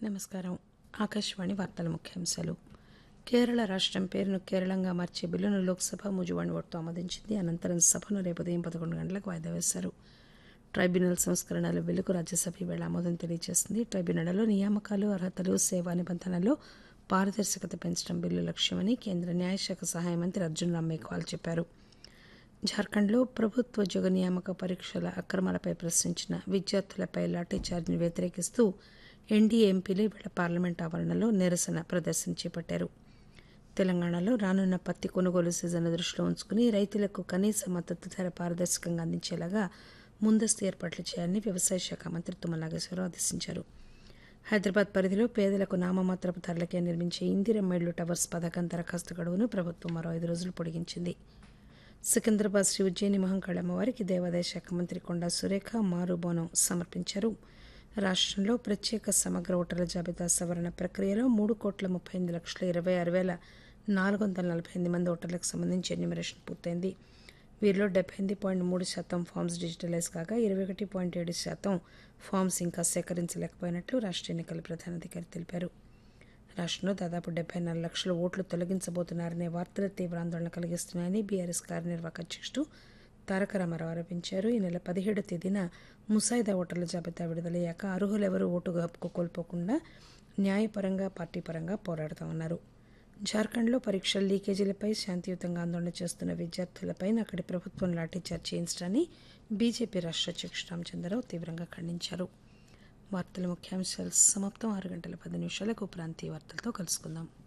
నమస్కారం ఆకాశవాణి వార్తల ముఖ్యాంశాలు కేరళ రాష్ట్రం పేరును కేరళంగా మార్చే బిల్లును లోక్సభ ముజువాణి ఓటుతో ఆమోదించింది అనంతరం సభను రేపు ఉదయం పదకొండు గంటలకు వాయిదా వేశారు ట్రైబ్యునల్ సంస్కరణల బిల్లుకు రాజ్యసభ ఈవేళ ఆమోదం తెలియజేసింది ట్రైబ్యునల్లో నియామకాలు అర్హతలు సేవా నిబంధనల్లో పారదర్శకత పెంచడం బిల్లు లక్ష్యమని కేంద్ర న్యాయశాఖ సహాయ మంత్రి అర్జున్ రామ్ మేఘ్వాల్ చెప్పారు జార్ఖండ్లో ప్రభుత్వోద్యోగ నియామక పరీక్షల అక్రమాలపై ప్రశ్నించిన విద్యార్థులపై లాఠీచార్జిని వ్యతిరేకిస్తూ ఎన్డీఏ ఎంపీలు ఇవాళ పార్లమెంట్ ఆవరణలో నిరసన ప్రదర్శన చేపట్టారు తెలంగాణలో రానున్న పత్తి కొనుగోలు సీజన్ దృష్టిలో ఉంచుకుని రైతులకు కనీస మద్దతు ధర పారదర్శకంగా అందించేలాగా ముందస్తు ఏర్పాట్లు చేయాలని వ్యవసాయ శాఖ మంత్రి తుమ్మల నాగేశ్వరరావు ఆదేశించారు హైదరాబాద్ పరిధిలో పేదలకు నామమాత్రపు ధరలకే నిర్మించే ఇందిరమ్మ ఇళ్లు టవర్స్ పథకం దరఖాస్తు గడువును ప్రభుత్వం మరో ఐదు రోజులు పొడిగించింది సికింద్రాబాద్ శ్రీ ఉజ్జయిని మహంకాళ అమ్మవారికి దేవాదాయ శాఖ మంత్రి కొండా సురేఖ మారుబోనం సమర్పించారు రాష్ట్రంలో ప్రత్యేక సమగ్ర ఓటర్ల జాబితా సవరణ ప్రక్రియలో మూడు కోట్ల ముప్పై ఎనిమిది లక్షల ఇరవై ఆరు వేల నాలుగు వందల నలభై ఎనిమిది మంది ఓటర్లకు సంబంధించి ఎన్యూమరేషన్ పూర్తయింది వీరిలో డెబ్బై ఎనిమిది పాయింట్ మూడు శాతం ఫామ్స్ డిజిటలైజ్ కాగా ఇరవై ఒకటి పాయింట్ ఏడు శాతం ఫామ్స్ ఇంకా సేకరించలేకపోయినట్లు రాష్ట్ర ఎన్నికల ప్రధానాధికారి తెలిపారు రాష్ట్రంలో దాదాపు డెబ్బై నాలుగు లక్షల ఓట్లు తొలగించబోతున్నారనే వార్తలు తీవ్ర ఆందోళన కలిగిస్తున్నాయని బీఆర్ఎస్ కార్యనిర్వాహక అధ్యక్షుడు తారక రామారావు ఆరోపించారు ఈ నెల పదిహేడు తేదీన ముసాయిదా ఓటర్ల జాబితా విడుదలయ్యాక అర్హులెవరూ ఓటు హక్కు కోల్పోకుండా న్యాయపరంగా పార్టీ పరంగా పోరాడతామన్నారు జార్ఖండ్లో పరీక్షల లీకేజీలపై శాంతియుతంగా ఆందోళన చేస్తున్న విద్యార్థులపై అక్కడి ప్రభుత్వం లాఠీచార్జ్ చేయించడాన్ని బీజేపీ రాష్ట్ర అధ్యక్షుడు రామచంద్రరావు తీవ్రంగా ఖండించారు వార్తల ముఖ్యాంశాలు సమాప్తం ఆరు గంటల పది నిమిషాలకు ప్రాంతీయ వార్తలతో కలుసుకుందాం